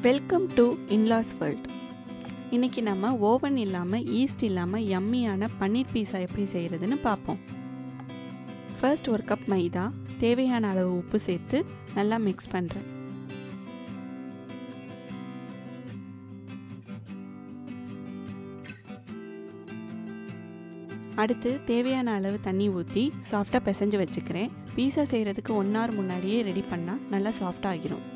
welcome to in-laws world இன்றைக்கி நம்ம oven இல்லாமல் ஈஸ்ட் இல்லாமல் யம்மியான பன்னீர் பீஸா எப்படி செய்கிறதுன்னு பார்ப்போம் ஃபர்ஸ்ட் ஒரு கப் மைதா தேவையான அளவு உப்பு சேர்த்து நல்லா மிக்ஸ் பண்ணுறேன் அடுத்து தேவையான அளவு தண்ணி ஊற்றி சாஃப்டாக பிசைஞ்சு வச்சுக்கிறேன் பீஸா செய்கிறதுக்கு ஒன் ஹவர் முன்னாடியே ரெடி பண்ணால் நல்லா சாஃப்டாக ஆகிரும்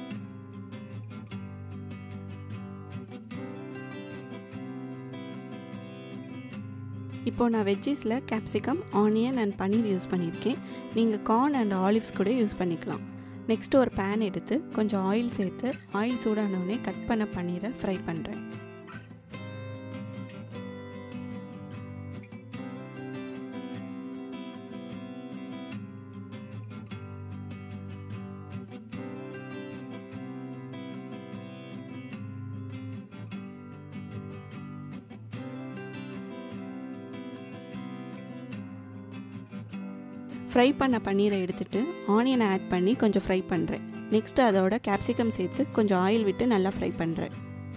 இப்போது நான் வெஜ்ஜீஸில் capsicum onion and paneer use பண்ணியிருக்கேன் நீங்கள் கார்ன் அண்ட் ஆலிவ்ஸ் கூட யூஸ் பண்ணிக்கலாம் நெக்ஸ்ட்டு ஒரு பேன் எடுத்து கொஞ்சம் ஆயில் சேர்த்து ஆயில் சூடானவுடனே கட் பண்ண பன்னீரை ஃப்ரை பண்ணுறேன் ஃப்ரை பண்ண பன்னீரை எடுத்துகிட்டு ஆனியனை ஆட் பண்ணி கொஞ்சம் ஃப்ரை பண்ணுறேன் நெக்ஸ்ட்டு அதோட கேப்சிகம் சேர்த்து கொஞ்சம் ஆயில் விட்டு நல்லா ஃப்ரை பண்ணுறேன்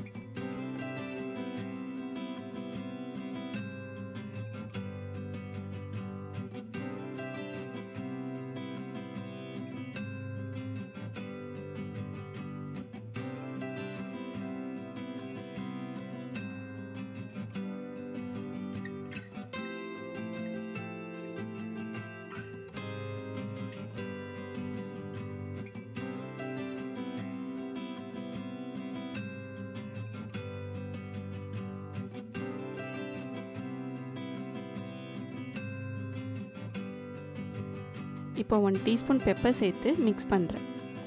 இப்போ ஒன் டீஸ்பூன் பெப்பர் சேர்த்து மிக்ஸ் பண்ணுறேன்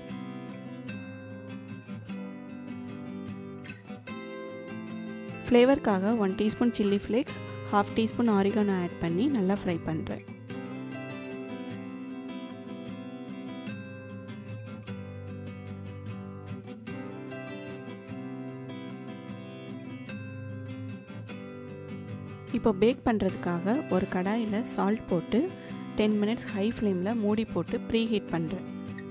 ஃப்ளேவருக்காக one teaspoon chilli flakes half teaspoon oregano add பண்ணி நல்லா ஃப்ரை பண்ணுறேன் இப்போ பேக் பண்ணுறதுக்காக ஒரு கடாயில் சால்ட் போட்டு டென் மினிட்ஸ் ஹை ஃப்ளேமில் மூடி போட்டு ப்ரீ ஹீட் பண்ணுறேன்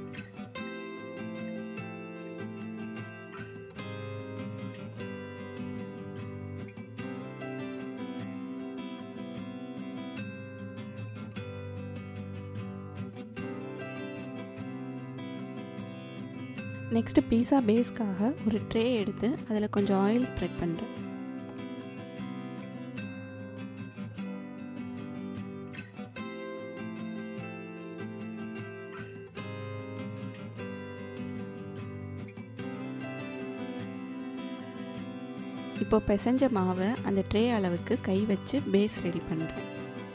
நெக்ஸ்ட்டு பீஸா பேஸ்க்காக ஒரு ட்ரே எடுத்து அதில் கொஞ்சம் ஆயில் ஸ்ப்ரெட் பண்ணுறேன் இப்போ பிசைஞ்ச மாவை அந்த ட்ரே அளவுக்கு கை வச்சு பேஸ் ரெடி பண்ணுறேன்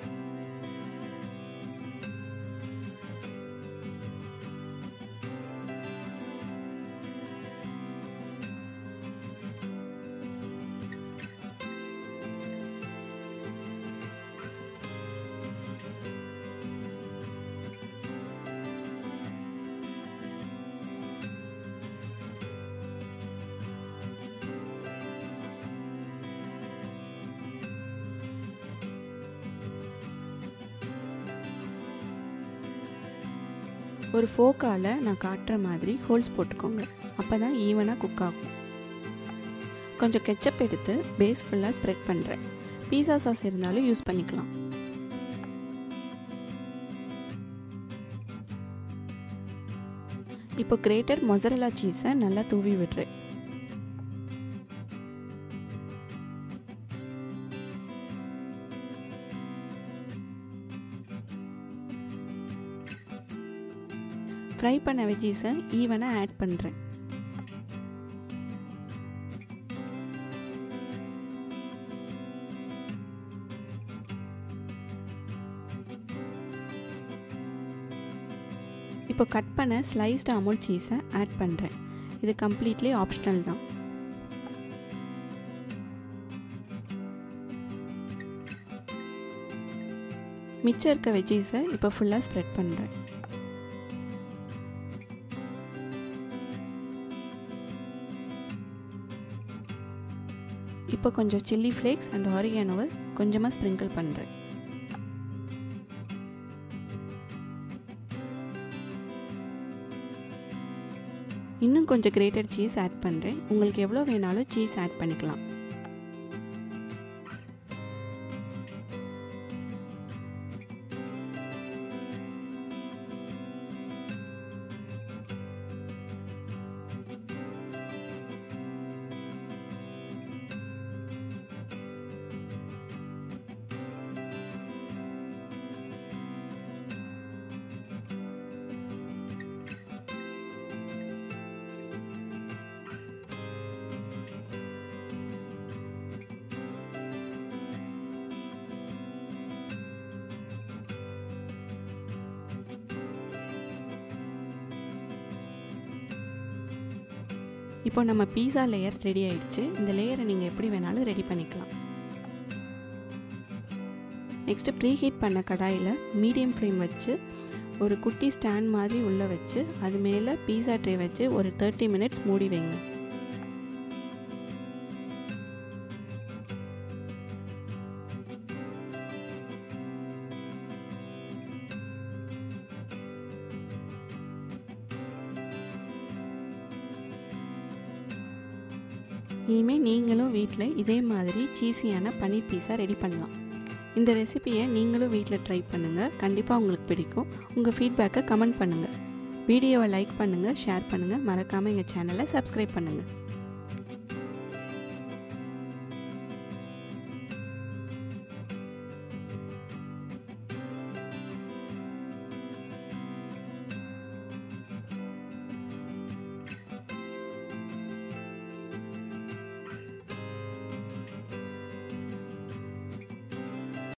ஒரு ஃபோக்கால் நான் காட்டுற மாதிரி ஹோல்ஸ் போட்டுக்கோங்க அப்போ தான் ஈவனாக குக் ஆகும் கொஞ்சம் கெச்சப் எடுத்து பேஸ் ஃபுல்லாக ஸ்ப்ரெட் பண்ணுறேன் பீஸா சாஸ் இருந்தாலும் யூஸ் பண்ணிக்கலாம் இப்போ கிரேட்டர் மொசரலா சீஸை நல்லா தூவி விடுறேன் ஃப்ரை பண்ண வெஜ்ஜீஸை ஈவனாக ஆட் பண்ணுறேன் இப்போ கட் பண்ண ஸ்லைஸ்டு அமுல் சீஸை ஆட் பண்ணுறேன் இது கம்ப்ளீட்லி ஆப்ஷனல் தான் மிச்சம் இருக்க வெஜ்ஜீஸை இப்போ ஃபுல்லாக ஸ்ப்ரெட் பண்ணுறேன் இப்போ கொஞ்சம் சில்லி ஃப்ளேக்ஸ் அண்ட் ஆரிகானோவை கொஞ்சமாக ஸ்ப்ரிங்கிள் பண்ணுறேன் இன்னும் கொஞ்சம் கிரேட்டட் சீஸ் ஆட் பண்ணுறேன் உங்களுக்கு எவ்வளோ வேணாலும் சீஸ் ஆட் பண்ணிக்கலாம் இப்போ நம்ம பீஸா லேயர் ரெடி ஆயிடுச்சு இந்த லேயரை நீங்கள் எப்படி வேணாலும் ரெடி பண்ணிக்கலாம் நெக்ஸ்ட்டு ப்ரீ ஹீட் பண்ண கடாயில் மீடியம் ஃப்ளேம் வச்சு ஒரு குட்டி ஸ்டாண்ட் மாதிரி உள்ளே வச்சு அது மேலே பீஸா ட்ரே வச்சு ஒரு தேர்ட்டி மினிட்ஸ் மூடி வைங்க இனிமேல் நீங்களும் வீட்டில் இதே மாதிரி சீஸியான பன்னீர் பீஸா ரெடி பண்ணலாம் இந்த ரெசிபியை நீங்களும் வீட்டில் ட்ரை பண்ணுங்கள் கண்டிப்பாக உங்களுக்கு பிடிக்கும் உங்கள் ஃபீட்பேக்கை கமெண்ட் பண்ணுங்கள் வீடியோவை லைக் பண்ணுங்கள் ஷேர் பண்ணுங்கள் மறக்காமல் எங்கள் சேனலை சப்ஸ்கிரைப் பண்ணுங்கள்